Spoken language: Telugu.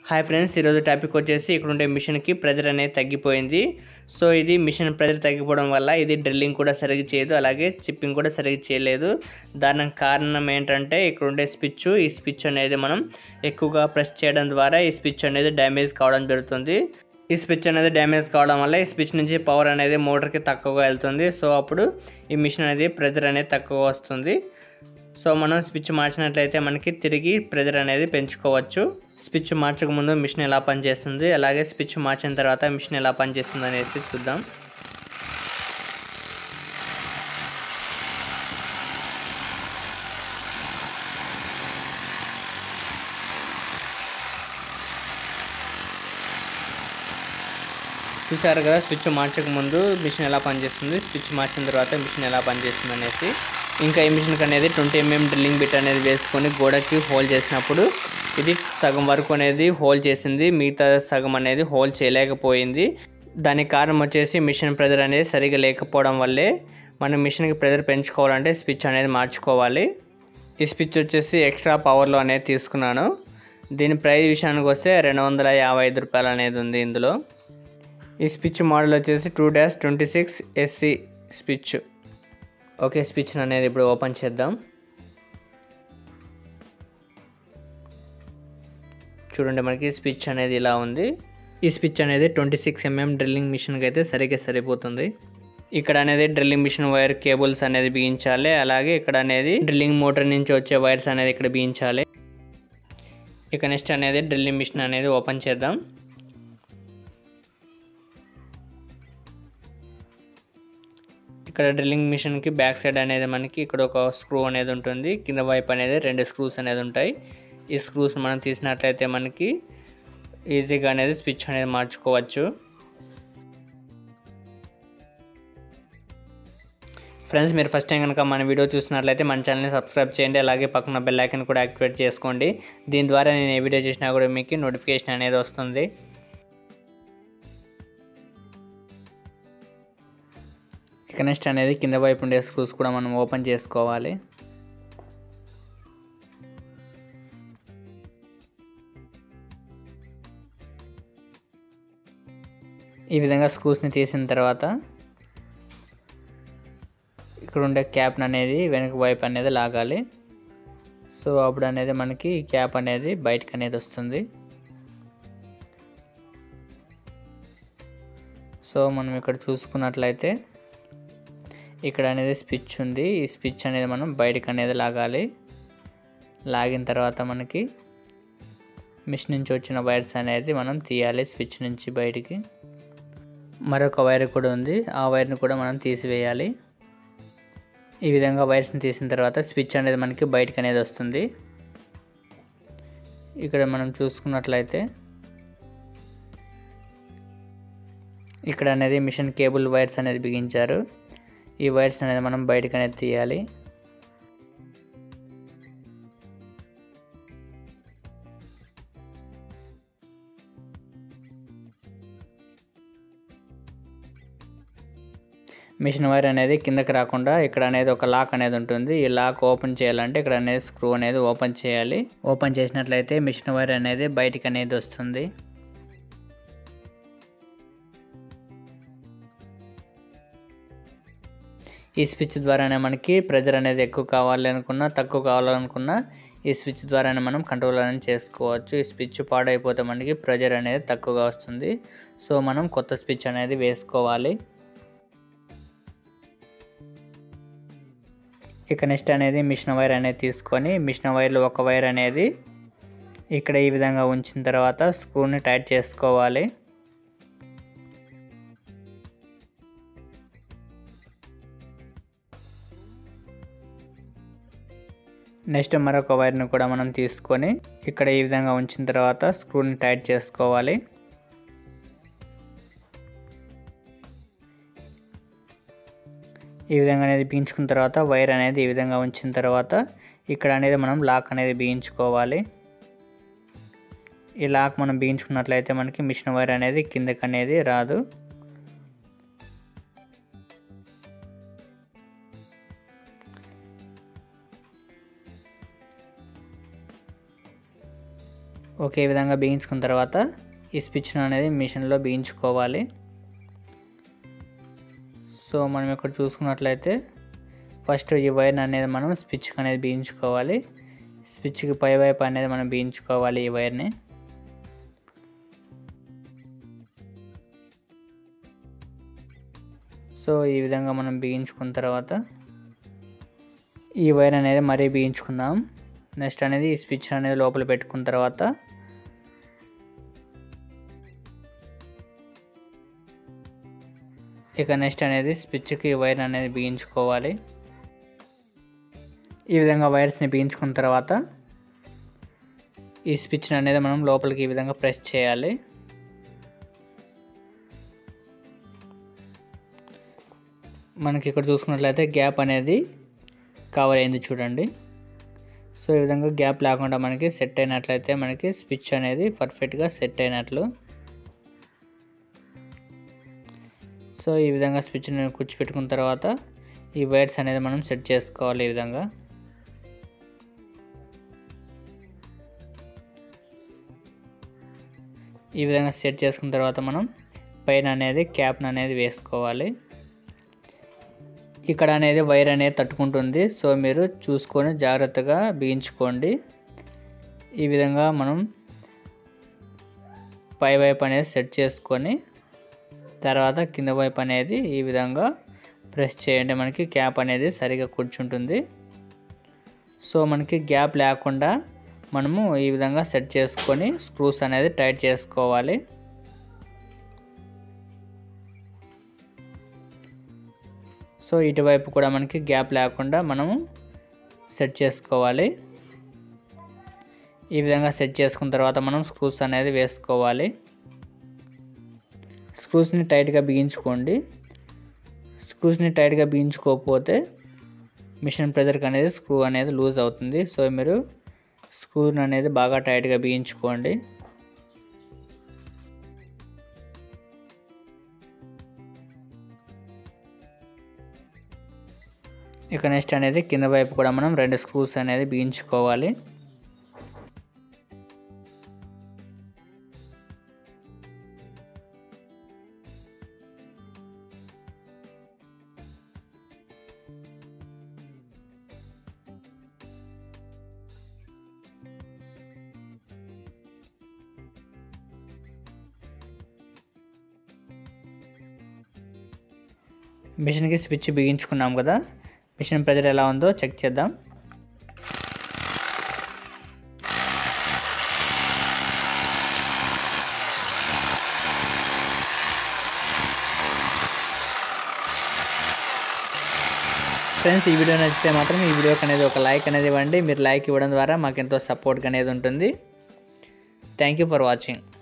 హాయ్ ఫ్రెండ్స్ ఈరోజు టాపిక్ వచ్చేసి ఇక్కడ ఉండే మిషన్కి ప్రెజర్ అనేది తగ్గిపోయింది సో ఇది మిషన్ ప్రెజర్ తగ్గిపోవడం వల్ల ఇది డ్రిల్లింగ్ కూడా సరిగ్గా చేయదు అలాగే చిప్పింగ్ కూడా సరిగ్గా చేయలేదు దానికి కారణం ఏంటంటే ఇక్కడ ఉండే స్విచ్ ఈ స్విచ్ అనేది మనం ఎక్కువగా ప్రెస్ చేయడం ద్వారా ఈ స్విచ్ అనేది డ్యామేజ్ కావడం జరుగుతుంది ఈ స్విచ్ అనేది డ్యామేజ్ కావడం వల్ల ఈ స్విచ్ నుంచి పవర్ అనేది మోటార్కి తక్కువగా వెళ్తుంది సో అప్పుడు ఈ మిషన్ అనేది ప్రెజర్ అనేది తక్కువ వస్తుంది సో మనం స్విచ్ మార్చినట్లయితే మనకి తిరిగి ప్రెజర్ అనేది పెంచుకోవచ్చు స్విచ్ మార్చక ముందు మిషన్ ఎలా పనిచేస్తుంది అలాగే స్విచ్ మార్చిన తర్వాత మిషన్ ఎలా పనిచేస్తుంది అనేసి చూద్దాం చూసారు కదా స్విచ్ మార్చక ముందు మిషన్ ఎలా పనిచేస్తుంది స్విచ్ మార్చిన తర్వాత మిషన్ ఎలా పనిచేస్తుంది అనేసి ఇంకా ఈ మిషన్కి అనేది ట్వంటీ ఎంఎం డ్రిల్లింగ్ బిట్ అనేది వేసుకొని గోడకి హోల్ చేసినప్పుడు ఇది సగం వరకు అనేది హోల్ చేసింది మిగతా సగం అనేది హోల్ చేయలేకపోయింది దానికి కారణం వచ్చేసి మిషన్ ప్రెజర్ అనేది సరిగా లేకపోవడం వల్లే మనం మిషన్కి ప్రెజర్ పెంచుకోవాలంటే స్విచ్ అనేది మార్చుకోవాలి ఈ స్విచ్ వచ్చేసి ఎక్స్ట్రా పవర్లో అనేది తీసుకున్నాను దీని ప్రైస్ విషయానికి వస్తే రెండు వందల యాభై ఐదు రూపాయలు అనేది ఉంది ఇందులో ఈ స్విచ్ మోడల్ వచ్చేసి two dash twenty six SC switch okay switch అనేది ఇప్పుడు ఓపెన్ చేద్దాం చూడండి మనకి స్విచ్ అనేది ఇలా ఉంది ఈ స్విచ్ అనేది ట్వంటీ సిక్స్ ఎంఎం డ్రిల్లింగ్ మిషన్కి అయితే సరిగ్గా సరిపోతుంది ఇక్కడ అనేది డ్రిల్లింగ్ మిషన్ వైర్ కేబుల్స్ అనేది బిగించాలి అలాగే ఇక్కడ అనేది డ్రిల్లింగ్ మోటార్ నుంచి వచ్చే వైర్స్ అనేది ఇక్కడ బిగించాలి ఇక నెక్స్ట్ అనేది డ్రిల్లింగ్ మిషన్ అనేది ఓపెన్ చేద్దాం ఇక్కడ డ్రిల్లింగ్ మిషన్కి బ్యాక్ సైడ్ అనేది మనకి ఇక్కడ ఒక స్క్రూ అనేది ఉంటుంది కింద వైపు అనేది రెండు స్క్రూస్ అనేది ఉంటాయి ఈ స్క్రూస్ మనం తీసినట్లయితే మనకి ఈజీగా అనేది స్విచ్ అనేది మార్చుకోవచ్చు ఫ్రెండ్స్ మీరు ఫస్ట్ టైం కనుక మన వీడియో చూసినట్లయితే మన ఛానల్ని సబ్స్క్రైబ్ చేయండి అలాగే పక్కన బెల్ ఐకన్ కూడా యాక్టివేట్ చేసుకోండి దీని ద్వారా నేను ఏ వీడియో చేసినా కూడా మీకు నోటిఫికేషన్ అనేది వస్తుంది ఇక నెక్స్ట్ అనేది కింద వైపు ఉండే స్క్రూస్ కూడా మనం ఓపెన్ చేసుకోవాలి ఈ విధంగా స్క్రూస్ని తీసిన తర్వాత ఇక్కడ ఉండే క్యాప్ అనేది వెనక వైపు అనేది లాగాలి సో అప్పుడు అనేది మనకి క్యాప్ అనేది బయటకు అనేది వస్తుంది సో మనం ఇక్కడ చూసుకున్నట్లయితే ఇక్కడ అనేది స్విచ్ ఉంది ఈ స్విచ్ అనేది మనం బయటకు అనేది లాగాలి లాగిన తర్వాత మనకి మిషన్ నుంచి వచ్చిన వైర్స్ అనేది మనం తీయాలి స్విచ్ నుంచి బయటికి మరొక వైర్ కూడా ఉంది ఆ వైర్ని కూడా మనం తీసివేయాలి ఈ విధంగా వైర్స్ని తీసిన తర్వాత స్విచ్ అనేది మనకి బయటకు అనేది వస్తుంది ఇక్కడ మనం చూసుకున్నట్లయితే ఇక్కడ అనేది మిషన్ కేబుల్ వైర్స్ అనేది బిగించారు ఈ వైర్స్ అనేది మనం బయటకు అనేది తీయాలి మిషన్ వైర్ అనేది కిందకి రాకుండా ఇక్కడ అనేది ఒక లాక్ అనేది ఉంటుంది ఈ లాక్ ఓపెన్ చేయాలంటే ఇక్కడ అనేది స్క్రూ అనేది ఓపెన్ చేయాలి ఓపెన్ చేసినట్లయితే మిషన్ వైర్ అనేది బయటికి అనేది వస్తుంది ఈ స్విచ్ ద్వారానే మనకి ప్రెజర్ అనేది ఎక్కువ కావాలి అనుకున్నా తక్కువ కావాలనుకున్నా ఈ స్విచ్ ద్వారానే మనం కంట్రోల్ అనేది చేసుకోవచ్చు ఈ స్విచ్ పాడైపోతే మనకి ప్రెజర్ అనేది తక్కువగా వస్తుంది సో మనం కొత్త స్విచ్ అనేది వేసుకోవాలి ఇక నెక్స్ట్ అనేది మిషన్ వైర్ అనేది తీసుకొని మిషన్ వైర్లో ఒక వైర్ అనేది ఇక్కడ ఈ విధంగా ఉంచిన తర్వాత స్క్రూని టైట్ చేసుకోవాలి నెక్స్ట్ మరొక వైర్ని కూడా మనం తీసుకొని ఇక్కడ ఈ విధంగా ఉంచిన తర్వాత స్క్రూని టైట్ చేసుకోవాలి ఈ విధంగా అనేది బిగించుకున్న తర్వాత వైర్ అనేది ఈ విధంగా ఉంచిన తర్వాత ఇక్కడ అనేది మనం లాక్ అనేది బిగించుకోవాలి ఈ లాక్ మనం బిగించుకున్నట్లయితే మనకి మిషన్ వైర్ అనేది కిందకి అనేది రాదు ఒకే విధంగా బిగించుకున్న తర్వాత ఈ స్విచ్ను అనేది మిషన్లో బిగించుకోవాలి సో మనం ఇక్కడ చూసుకున్నట్లయితే ఫస్ట్ ఈ వైర్ అనేది మనం స్విచ్కి అనేది బిగించుకోవాలి స్విచ్కి పై వైపు అనేది మనం బిగించుకోవాలి ఈ వైర్ని సో ఈ విధంగా మనం బిగించుకున్న తర్వాత ఈ వైర్ అనేది మరీ బిగించుకుందాం నెక్స్ట్ అనేది ఈ స్విచ్ అనేది లోపల పెట్టుకున్న తర్వాత ఇక నెక్స్ట్ అనేది స్విచ్కి వైర్ అనేది బిగించుకోవాలి ఈ విధంగా వైర్స్ని బిగించుకున్న తర్వాత ఈ స్విచ్ని అనేది మనం లోపలికి ఈ విధంగా ప్రెస్ చేయాలి మనకి ఇక్కడ చూసుకున్నట్లయితే గ్యాప్ అనేది కవర్ అయింది చూడండి సో ఈ విధంగా గ్యాప్ లేకుండా మనకి సెట్ అయినట్లయితే మనకి స్విచ్ అనేది పర్ఫెక్ట్గా సెట్ అయినట్లు సో ఈ విధంగా స్విచ్ని కూర్చోపెట్టుకున్న తర్వాత ఈ వైర్స్ అనేది మనం సెట్ చేసుకోవాలి ఈ విధంగా ఈ విధంగా సెట్ చేసుకున్న తర్వాత మనం పైన అనేది క్యాప్ని అనేది వేసుకోవాలి ఇక్కడ అనేది వైర్ అనేది తట్టుకుంటుంది సో మీరు చూసుకొని జాగ్రత్తగా బిగించుకోండి ఈ విధంగా మనం పై వైపు అనేది సెట్ చేసుకొని తర్వాత కింద వైపు అనేది ఈ విధంగా ప్రెస్ చేయండి మనకి క్యాప్ అనేది సరిగా కూర్చుంటుంది సో మనకి గ్యాప్ లేకుండా మనము ఈ విధంగా సెట్ చేసుకొని స్క్రూస్ అనేది టైట్ చేసుకోవాలి సో ఇటువైపు కూడా మనకి గ్యాప్ లేకుండా మనము సెట్ చేసుకోవాలి ఈ విధంగా సెట్ చేసుకున్న తర్వాత మనం స్క్రూస్ అనేది వేసుకోవాలి స్క్రూస్ని టైట్గా బిగించుకోండి స్క్రూస్ని టైట్గా బిగించుకోకపోతే మిషన్ ప్రెజర్కి అనేది స్క్రూ అనేది లూజ్ అవుతుంది సో మీరు స్క్రూని అనేది బాగా టైట్గా బిగించుకోండి ఇక నెక్స్ట్ అనేది కింద వైపు కూడా మనం రెండు స్క్రూస్ అనేది బిగించుకోవాలి మిషన్కి స్విచ్ బిగించుకున్నాం కదా మిషన్ ప్రెజర్ ఎలా ఉందో చెక్ చేద్దాం ఫ్రెండ్స్ ఈ వీడియో నచ్చితే మాత్రం ఈ వీడియోకి అనేది ఒక లైక్ అనేది ఇవ్వండి మీరు లైక్ ఇవ్వడం ద్వారా మాకు ఎంతో సపోర్ట్ అనేది ఉంటుంది థ్యాంక్ యూ ఫర్ వాచింగ్